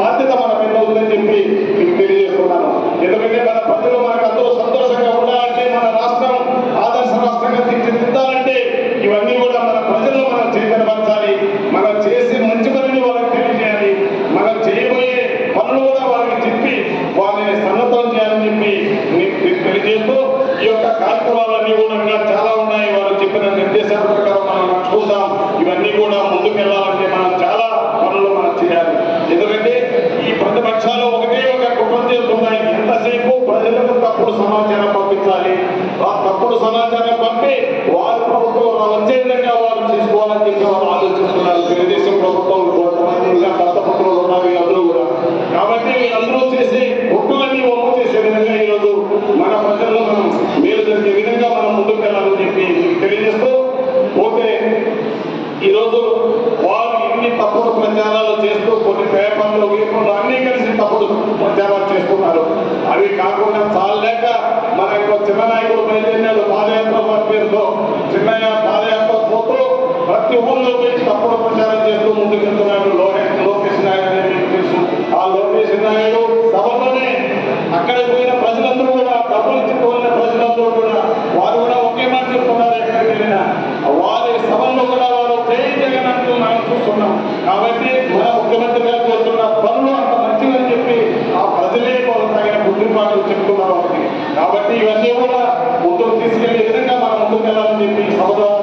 బాధ్యత మన మీద ఉందని చెప్పి మీకు తెలియజేస్తున్నాను ఎందుకంటే మన ప్రజలు మనకు అందరూ సంతోషంగా ఉండాలంటే మన రాష్ట్రం ఆదర్శ రాష్ట్రంగా తీర్చిదిద్దాలంటే ఇవన్నీ కూడా మన ప్రజలు మనం చైతన్యపరచాలి మనం చేసే మంచి పనిని వాళ్ళకి తెలియజేయాలి మనం చేయబోయే పనులు కూడా వాళ్ళకి చెప్పి వాళ్ళని సన్నద్ధం చేయాలని చెప్పి మీకు తెలియజేస్తూ ఈ యొక్క కార్యక్రమాలన్నీ కూడా ఇంకా చాలా ఉన్నాయి వారు చెప్పిన నిర్దేశాల ప్రకారం మనం చూసాం ఇవన్నీ కూడా ముందుకు వెళ్ళాలంటే మనం చాలా పనులు మనం చేయాలి ఎందుకంటే ఈ ప్రతిపక్షాలు ఒకటే ఒక కుట్ర చేస్తున్నాయి ఎంతసేపు ప్రజలకు తప్పుడు సమాచారం పంపించాలి ఆ తప్పుడు సమాచారం పంపి వారి ప్రభుత్వం వచ్చే విధంగా వారు చేసుకోవాలని చెప్పి వారు ఆలోచిస్తున్నారు తెలుగుదేశం ప్రభుత్వం కొంతమంది ఇంకా దత్తపుత్రులు ఉన్నారు వీళ్ళందరూ కూడా కాబట్టి వీళ్ళందరూ చేసే ఒట్టులన్నీ ఒమ్ము చేసే విధంగా ఈరోజు మన ప్రజల్లో మనం మేలు జరిగే విధంగా మనం ముందుకు వెళ్ళాలని చెప్పి మీకు తెలియజేస్తూ పోతే ఈరోజు వారు ఇన్ని తప్పుడు ప్రచారాలు చేస్తూ కొన్ని పేపర్లు గీపర్లు అన్ని కలిసి తప్పుడు ప్రచారాలు చేస్తున్నారు అవి కాకుండా చాలలేక మన యొక్క చిన్న నాయకుడు బయలుదేరినాడు పాదయాత్ర వారి పేరుతో చిన్నయ్య పాదయాత్ర పోతూ ప్రతి ఊళ్ళో పోయి తప్పుడు ప్రచారం చేస్తూ ముందుకు వెళ్తున్నాడు లోకేష్ లోకేష్ నాయుడు అనేది మీకు తెలుసు ఆ లోకేష్ నాయుడు సభలోనే అక్కడ పోయిన ప్రజలందరూ కూడా డబ్బులు ఇచ్చుకోవాలని ప్రజలందరూ కూడా వారు కూడా ఒకే మాట చెప్తున్నారు ఎక్కడికి వెళ్ళినా వారి సభల్లో కూడా వారు జై జగన్ అంటూ మనం చూస్తున్నాం కాబట్టి మన ముఖ్యమంత్రి గారు చేస్తున్న పనులు అంత మంచిదని చెప్పి ఆ ప్రజలే వాళ్ళు తగిన గుర్తింపాటు చెప్తున్నారు వాళ్ళకి కాబట్టి ఇవన్నీ కూడా ముందుకు తీసుకెళ్లే విధంగా మనం ముందుకు వెళ్ళాలని చెప్పి ఈ సభలో